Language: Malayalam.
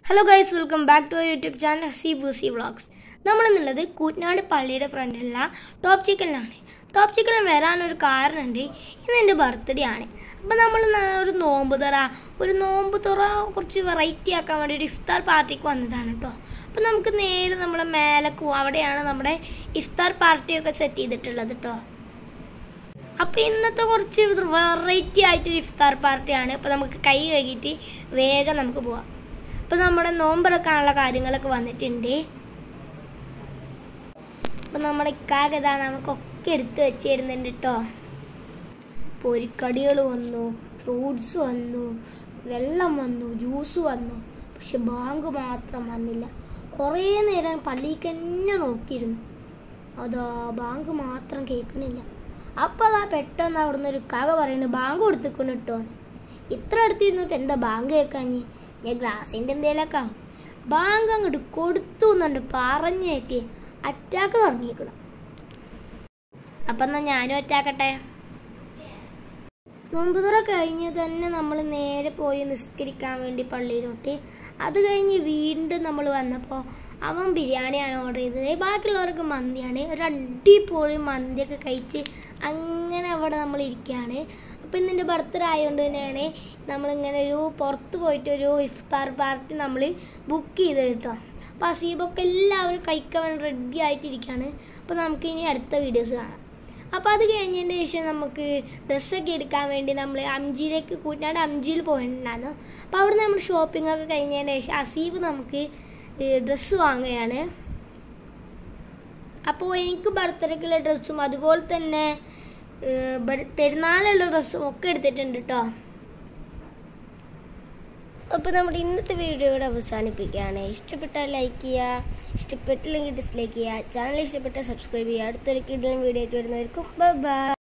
hello guys welcome back to YouTube channel ഹസി ബൂസി വ്ളോഗ്സ് നമ്മളിന്നുള്ളത് കൂറ്റനാട് പള്ളിയുടെ ഫ്രണ്ടിലുള്ള ടോപ്പ് ചിക്കനിലാണ് ടോപ്പ് ചിക്കൻ വരാനൊരു കാരണമുണ്ട് ഇന്ന് എൻ്റെ ബർത്ത്ഡേ ആണ് അപ്പോൾ നമ്മൾ ഒരു നോമ്പ് തുറ ഒരു നോമ്പ് തുറ കുറച്ച് വെറൈറ്റി ആക്കാൻ വേണ്ടി ഒരു ഇഫ്താർ പാർട്ടിക്ക് വന്നതാണ് കേട്ടോ അപ്പോൾ നമുക്ക് നേരെ നമ്മളെ മേലേക്ക് പോകാം അവിടെയാണ് നമ്മുടെ ഇഫ്താർ പാർട്ടിയൊക്കെ സെറ്റ് ചെയ്തിട്ടുള്ളത് കേട്ടോ അപ്പോൾ ഇന്നത്തെ കുറച്ച് വെറൈറ്റി ആയിട്ടൊരു ഇഫ്താർ പാർട്ടിയാണ് അപ്പോൾ നമുക്ക് കൈ കഴുകിയിട്ട് വേഗം നമുക്ക് പോവാം അപ്പോൾ നമ്മുടെ നോമ്പെടുക്കാനുള്ള കാര്യങ്ങളൊക്കെ വന്നിട്ടുണ്ട് അപ്പോൾ നമ്മുടെ ഇക്കാകത നമുക്കൊക്കെ എടുത്ത് വെച്ച് തരുന്നുണ്ട് കേട്ടോ പൊരിക്കടികൾ വന്നു ഫ്രൂട്ട്സ് വന്നു വെള്ളം വന്നു ജ്യൂസ് വന്നു പക്ഷെ ബാങ്ക് മാത്രം വന്നില്ല കുറേ നേരം പള്ളിക്ക് തന്നെ നോക്കിയിരുന്നു അതാ ബാങ്ക് മാത്രം കേൾക്കണില്ല അപ്പോൾ അതാ പെട്ടെന്ന് അവിടുന്ന് ഒരു കക പറയുന്നത് ബാങ്ക് കൊടുത്തിക്കണം കേട്ടോ ഇത്ര അടുത്തിരുന്നിട്ട് എന്താ ബാങ്ക് കേൾക്കാഞ്ഞ് ഞാൻ ഗ്ലാസിൻ്റെ എന്തേലൊക്കെ ആവും ബാങ്ക് അങ്ങോട്ട് കൊടുത്തു എന്നുണ്ട് പറഞ്ഞേക്ക് അറ്റാക്ക് തുടങ്ങിയേക്കണം അപ്പം എന്നാൽ ഞാനും അറ്റാക്കട്ടെ നോമ്പുതുറ കഴിഞ്ഞ് തന്നെ നമ്മൾ നേരെ പോയി നിസ്കരിക്കാൻ വേണ്ടി പള്ളിയിലോട്ട് അത് കഴിഞ്ഞ് വീണ്ടും നമ്മൾ വന്നപ്പോൾ അവൻ ബിരിയാണിയാണ് ഓർഡർ ചെയ്തത് ബാക്കിയുള്ളവർക്ക് മന്തിയാണ് ഒരു അടിപൊളി മന്തിയൊക്കെ കഴിച്ച് അങ്ങനെ അവിടെ നമ്മൾ ഇരിക്കുകയാണ് അപ്പോൾ ഇന്നെൻ്റെ ബർത്ത്ഡേ ആയതുകൊണ്ട് തന്നെയാണ് നമ്മളിങ്ങനെ ഒരു പുറത്ത് പോയിട്ട് ഒരു ഇഫ്താർ പാർട്ടി നമ്മൾ ബുക്ക് ചെയ്ത് കേട്ടോ അപ്പോൾ അസീബൊക്കെ എല്ലാവരും കഴിക്കാൻ വേണ്ടി റെഡി ആയിട്ടിരിക്കുകയാണ് അപ്പോൾ നമുക്ക് ഇനി അടുത്ത വീഡിയോസ് കാണാം അപ്പോൾ അത് കഴിഞ്ഞതിന് ശേഷം നമുക്ക് ഡ്രസ്സൊക്കെ എടുക്കാൻ വേണ്ടി നമ്മൾ അംജിയിലേക്ക് കൂറ്റാണ്ട് അംജിയിൽ പോയിട്ടുണ്ടായിരുന്നു അപ്പോൾ അവിടെ നമ്മൾ ഷോപ്പിംഗ് ഒക്കെ കഴിഞ്ഞതിന് ശേഷം അസീബ് നമുക്ക് ഡ്രസ്സ് വാങ്ങുകയാണ് അപ്പോൾ എനിക്ക് ബർത്ത്ഡേക്കുള്ള ഡ്രസ്സും അതുപോലെ തന്നെ പെരുന്നാളുള്ള ഡ്രസ്സും ഒക്കെ എടുത്തിട്ടുണ്ട് കേട്ടോ അപ്പോൾ നമ്മുടെ ഇന്നത്തെ വീഡിയോ ഇവിടെ അവസാനിപ്പിക്കുകയാണ് ഇഷ്ടപ്പെട്ടാൽ ലൈക്ക് ചെയ്യുക ഇഷ്ടപ്പെട്ടില്ലെങ്കിൽ ഡിസ്ലൈക്ക് ചെയ്യുക ചാനൽ ഇഷ്ടപ്പെട്ടാൽ സബ്സ്ക്രൈബ് ചെയ്യുക അടുത്തൊരു കിടലും വീഡിയോ ആയിട്ട് വരുന്നവർക്കും ബൈ